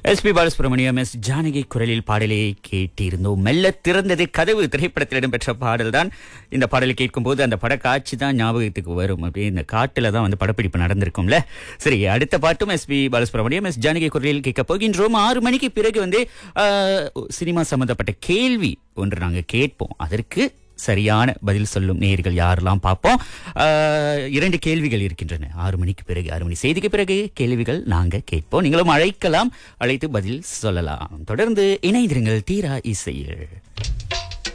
SP Balasubramaniam S Janaki குரலில் பாடலை கேட்டிருந்தோம் மெல்ல திறந்தது கதவு திரைப்படத்தில் இடம்பெற்ற பாடல் தான் இந்த பாடலை கேட்கும்போது அந்த பட காட்சி தான் ஞாபகத்துக்கு வரும் அப்படியே இந்த காட்டுல தான் வந்து படப்பிடிப்பு நடந்திருக்கும்ல சரி அடுத்த பாட்டும் எஸ்பி பாலசுப்ரமணியம் எஸ் ஜானகி குரலில் கேட்க போகின்றோம் ஆறு மணிக்கு பிறகு வந்து ஆஹ், சினிமா சம்பந்தப்பட்ட கேள்வி ஒன்று நாங்க கேட்போம் அதற்கு சரியான பதில் சொல்லும் நேயர்கள் யாரெல்லாம் பார்ப்போம் ஆஹ், இரண்டு கேள்விகள் இருக்கின்றன ஆறு மணிக்கு பிறகு ஆறு மணி செய்திக்கு பிறகு கேள்விகள் நாங்க கேட்போம் நீங்களும் அழைக்கலாம் அழைத்து பதில் சொல்லலாம் தொடர்ந்து இணைந்திருங்கள் தீரா இசையில்